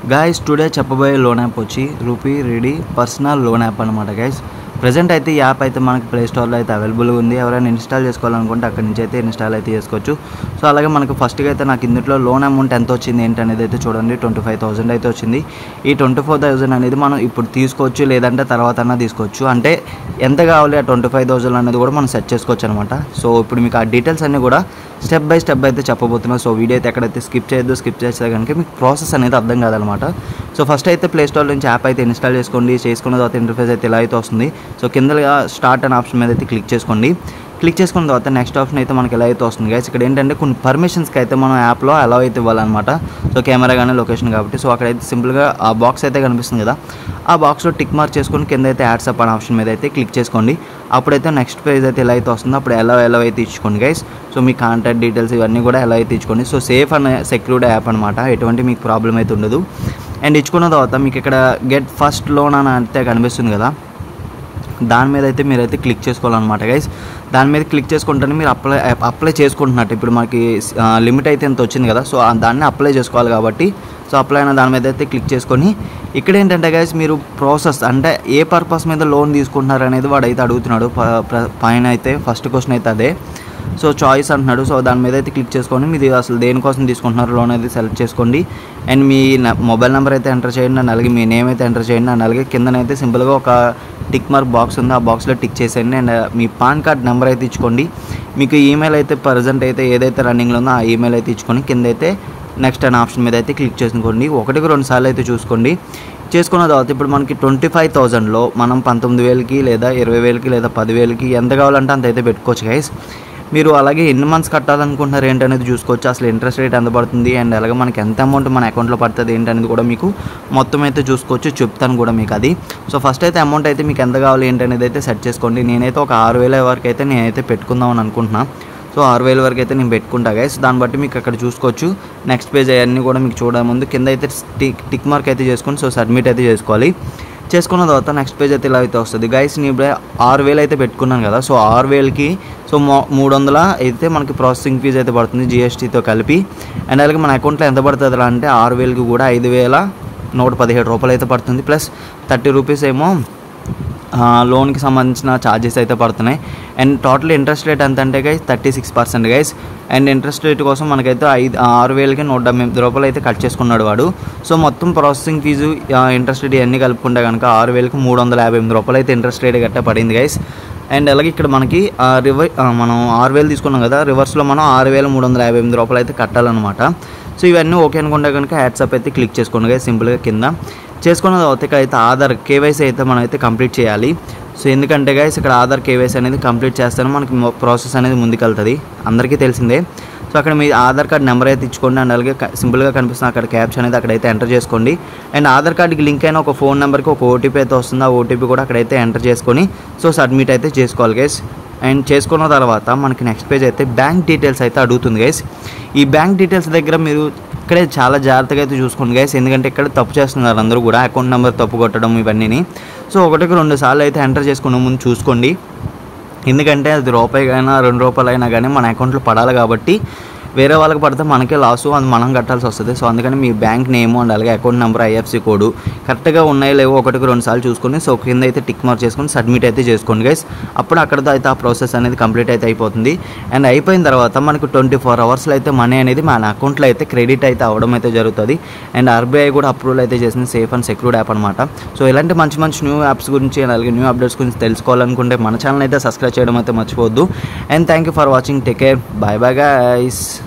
guys today చెప్పబోయే loan app వచ్చి rupee ready personal loan app అనమాట గైస్ ప్రజెంట్ అయితే ఈ యాప్ అయితే మనకి ప్లే స్టోర్లో అయితే అవైలబుల్గా ఉంది ఎవరైనా ఇన్స్టాల్ చేసుకోవాలనుకుంటే అక్కడి నుంచి అయితే ఇన్స్టాల్ అయితే చేసుకోవచ్చు సో అలాగే మనకు ఫస్ట్గా అయితే నాకు ఇందులో లోన్ అమౌంట్ ఎంత వచ్చింది ఏంటి అనేది అయితే చూడండి ట్వంటీ ఫైవ్ థౌసండ్ అయితే వచ్చింది ఈ ట్వంటీ ఫోర్ థౌసండ్ అనేది మనం ఇప్పుడు తీసుకోవచ్చు లేదంటే తర్వాత అన్నా తీసుకోవచ్చు అంటే ఎంత కావాలి ఆ ట్వంటీ ఫైవ్ థౌసండ్ అనేది కూడా మనం సెట్ చేసుకోవచ్చు అనమాట సో ఇప్పుడు మీకు ఆ డీటెయిల్స్ అన్నీ కూడా స్టెప్ బై స్టెప్ అయితే చెప్పబోతున్నాం సో వీడియో అయితే ఎక్కడైతే స్కిప్ చేయొద్దు స్కిప్ చేస్తే కనుక మీకు ప్రాసెస్ అనేది అర్థం కాదనమాట సో ఫస్ట్ అయితే ప్లే స్టోర్ నుంచి యాప్ అయితే ఇన్స్టాల్ చేసుకోండి చేసుకున్న తర్వాత ఇంటర్ఫేస్ అయితే ఇలా అయితే వస్తుంది సో కిందగా స్టార్ట్ అనే ఆప్షన్ మీద అయితే క్లిక్ చేసుకోండి క్లిక్ చేసుకున్న తర్వాత నెక్స్ట్ ఆప్షన్ అయితే మనకి ఎలా అయితే వస్తుంది గైస్ ఇక్కడ ఏంటంటే కొన్ని పర్మిషన్స్కి అయితే మనం యాప్లో అలా అయితే ఇవ్వాలన్నమాట సో కెమెరా కానీ లొకేషన్ కాబట్టి సో అక్కడైతే సింపుల్గా ఆ బాక్స్ అయితే కనిపిస్తుంది కదా ఆ బాక్స్లో టిక్ మార్క్ చేసుకొని కింద అయితే యాడ్సప్ అనే ఆప్షన్ మీద అయితే క్లిక్ చేసుకోండి అప్పుడైతే నెక్స్ట్ పేజ్ అయితే ఎలా అయితే వస్తుందో అప్పుడు ఎలా ఎలా అయితే ఇచ్చుకోండి గైస్ సో మీ కాంటాక్ట్ డీటెయిల్స్ ఇవన్నీ కూడా ఎలా అయితే ఇచ్చుకోండి సో సేఫ్ అనే సెక్యూర్డ్ యాప్ అనమాట ఎటువంటి మీకు ప్రాబ్లం అయితే ఉండదు అండ్ ఇచ్చుకున్న తర్వాత మీకు ఇక్కడ గెట్ ఫస్ట్ లోన్ అని అయితే కనిపిస్తుంది కదా దాని మీద అయితే మీరైతే క్లిక్ చేసుకోవాలన్నమాట గైస్ దాని మీద క్లిక్ చేసుకుంటేనే మీరు అప్లై అప్లై చేసుకుంటున్నట్టు ఇప్పుడు మనకి లిమిట్ అయితే ఎంత వచ్చింది కదా సో ఆ దాన్ని అప్లై చేసుకోవాలి కాబట్టి సో అప్లై అయిన దాని మీద అయితే క్లిక్ చేసుకొని ఇక్కడ ఏంటంటే గైస్ మీరు ప్రాసెస్ అంటే ఏ పర్పస్ మీద లోన్ తీసుకుంటున్నారు అనేది వాడు అయితే అడుగుతున్నాడు ప- ప్ర- పైన అయితే ఫస్ట్ క్వశ్చన్ అయితే అదే సో చాయిస్ అంటున్నాడు సో దాని మీద అయితే క్లిక్ చేసుకొని మీది అసలు దేనికోసం తీసుకుంటున్నారు లోన్ అయితే సెలెక్ట్ చేసుకోండి అండ్ మీ న- మొబైల్ నెంబర్ అయితే ఎంటర్ చేయండి అండ్ అలాగే మీ నేమ్ అయితే ఎంటర్ చేయండి అండ్ అలాగే కిందనైతే సింపుల్గా ఒక టిక్ మార్క్ బాక్స్ ఉంది ఆ బాక్స్లో టిక్ చేసేయండి అండ్ మీ పాన్ కార్డ్ నెంబర్ అయితే ఇచ్చుకోండి మీకు ఈమెయిల్ అయితే ప్రజెంట్ అయితే ఏదైతే రన్నింగ్లో ఉందో ఆ ఈమెయిల్ అయితే ఇచ్చుకొని కింద అయితే నెక్స్ట్ అనే ఆప్షన్ మీద అయితే క్లిక్ చేసుకోండి ఒకటికి రెండు సార్లు అయితే చూసుకోండి చేసుకున్న తర్వాత ఇప్పుడు మనకి ట్వంటీ ఫైవ్ థౌజండ్లో మనం పంతొమ్మిది వేలకి లేదా ఇరవై వేలకి లేదా పదివేలకి ఎంత కావాలంటే అంత అయితే పెట్టుకోవచ్చు గైస్ మీరు అలాగే ఎన్ని మంత్స్ కట్టాలనుకుంటున్నారు ఏంటనేది చూసుకోవచ్చు అసలు ఇంట్రెస్ట్ రేట్ ఎంత పడుతుంది అండ్ అలాగే మనకి ఎంత అమౌంట్ మన అకౌంట్లో పడుతుంది ఏంటనేది కూడా మీకు మొత్తం అయితే చూసుకోవచ్చు చెప్తాను కూడా మీకు అది సో ఫస్ట్ అయితే అమౌంట్ అయితే మీకు ఎంత కావాలి ఏంటనేది అయితే సెట్ చేసుకోండి నేనైతే ఒక ఆరు వేల వరకు అయితే నేనైతే పెట్టుకుందామని అనుకుంటున్నా సో ఆరు వేల వరకు అయితే నేను పెట్టుకుంటా గైస్ దాన్ని బట్టి మీకు అక్కడ చూసుకోవచ్చు నెక్స్ట్ పేజ్ అవన్నీ కూడా మీకు చూడడం ముందు కింద అయితే టిక్ టిక్ మార్క్ అయితే చేసుకొని సో సబ్మిట్ అయితే చేసుకోవాలి చేసుకున్న తర్వాత నెక్స్ట్ పేజ్ అయితే ఇలా అయితే వస్తుంది గైస్ నేను ఇప్పుడు ఆరు వేలు అయితే పెట్టుకున్నాను కదా సో ఆరు వేలకి సో మో మూడు వందల అయితే మనకి ప్రాసెసింగ్ ఫీజు అయితే పడుతుంది జిఎస్టీతో కలిపి అండ్ అలాగే మన అకౌంట్లో ఎంత పడుతుంది అంటే ఆరు వేలకి కూడా ఐదు వేల నూట పదిహేడు రూపాయలు అయితే పడుతుంది ప్లస్ థర్టీ రూపీస్ ఏమో ఆ, లోన్కి సంబంధించిన ఛార్జెస్ అయితే పడుతున్నాయి అండ్ టోటల్ ఇంట్రెస్ట్ రేట్ ఎంత అంటే guys thirty six percent guys and interest rate కోసం మనకైతే ఐదు ఆరు వేలకి నూట డెబ్బై ఎనిమిది రూపాయలు అయితే కట్ చేసుకున్నాడు వాడు సో మొత్తం ప్రాసెసింగ్ ఫీజు ఇంట్రెస్ట్ రేట్ ఇవన్నీ కలుపుకుంటే కనుక ఆరు వేలకి మూడు వందల యాభై ఎనిమిది రూపాయలు అయితే ఇంట్రెస్ట్ రేట్ గట్ట పడింది గైస్ అండ్ అలాగే ఇక్కడ మనకి రివర్ మనం ఆరు వేలు తీసుకున్నాం కదా రివర్స్లో మనం ఆరు వేల మూడు వందల యాభై ఎనిమిది రూపాయలు అయితే కట్టాలన్నమాట సో ఇవన్నీ ఓకే అనుకుంటే కనుక హ్యాట్సప్ అయితే క్లిక్ చేసుకోండి guys, సింపుల్గా కింద చేసుకున్న తర్వాత ఇక్కడ అయితే ఆధార్ కేవైసీ అయితే మనం అయితే కంప్లీట్ చేయాలి సో ఎందుకంటే గైస్ ఇక్కడ ఆధార్ కేవైసీ అనేది కంప్లీట్ చేస్తేనే మనకి ప్రాసెస్ అనేది ముందుకెళ్తుంది అందరికీ తెలిసిందే సో అక్కడ మీ ఆధార్ కార్డ్ నెంబర్ అయితే ఇచ్చుకోండి అండ్ అలాగే క- సింపుల్గా కనిపిస్తున్న అక్కడ క్యాప్స్ అనేది అక్కడైతే ఎంటర్ చేసుకోండి అండ్ ఆధార్ కార్డ్కి లింక్ అయిన ఒక ఫోన్ నెంబర్కి ఒక ఓటీపీ అయితే వస్తుంది ఆ ఓటీపీ కూడా అక్కడైతే ఎంటర్ చేసుకొని సో సబ్మిట్ అయితే చేసుకోవాలి గైస్ అండ్ చేసుకున్న తర్వాత మనకి నెక్స్ట్ పేజ్ అయితే బ్యాంక్ డీటెయిల్స్ అయితే అడుగుతుంది గైస్ ఈ బ్యాంక్ డీటెయిల్స్ దగ్గర మీరు ఇక్కడే చాలా జాగ్రత్తగా అయితే చూసుకోండి గైస్ ఎందుకంటే ఇక్కడ తప్పు చేస్తున్నారు అందరూ కూడా అకౌంట్ నెంబర్ తప్పు కొట్టడం ఇవన్నీ సో ఒకటికి రెండు సార్లు అయితే ఎంటర్ చేసుకునే ముందు చూసుకోండి ఎందుకంటే అది రూపాయి అయినా రెండు రూపాయలు అయినా కానీ మన అకౌంట్లో పడాలి కాబట్టి వేరే వాళ్ళకి పడితే మనకే లాసు అది మనం కట్టాల్సి వస్తుంది సో అందుకని మీ బ్యాంక్ నేమ్ అండ్ అలాగే అకౌంట్ నెంబర్ ఐఎఫ్సి కోడ్ కరెక్ట్గా ఉన్నాయో లేవో ఒకటికి రెండు సార్లు చూసుకొని సో కింద అయితే టిక్ మార్క్ చేసుకొని సబ్మిట్ అయితే చేసుకోండి గైస్ అప్పుడు అక్కడతో అయితే ఆ ప్రాసెస్ అనేది కంప్లీట్ అయితే అయిపోతుంది అండ్ అయిపోయిన తర్వాత మనకు ట్వంటీ ఫోర్ అవర్స్లో అయితే మనీ అనేది మన అకౌంట్లో అయితే క్రెడిట్ అయితే అవ్వడం అయితే జరుగుతుంది అండ్ ఆర్బీఐ కూడా అప్రూవల్ అయితే చేసింది సేఫ్ అండ్ సెక్యూర్డ్ యాప్ అనమాట సో ఇలాంటి మంచి మంచి న్యూ యాప్స్ గురించి and అలాగే న్యూ అప్డేట్స్ గురించి తెలుసుకోవాలనుకుంటే మన ఛానల్ అయితే సబ్స్క్రైబ్ చేయడం అయితే మర్చిపోవద్దు and thank you for watching take care bye bye guys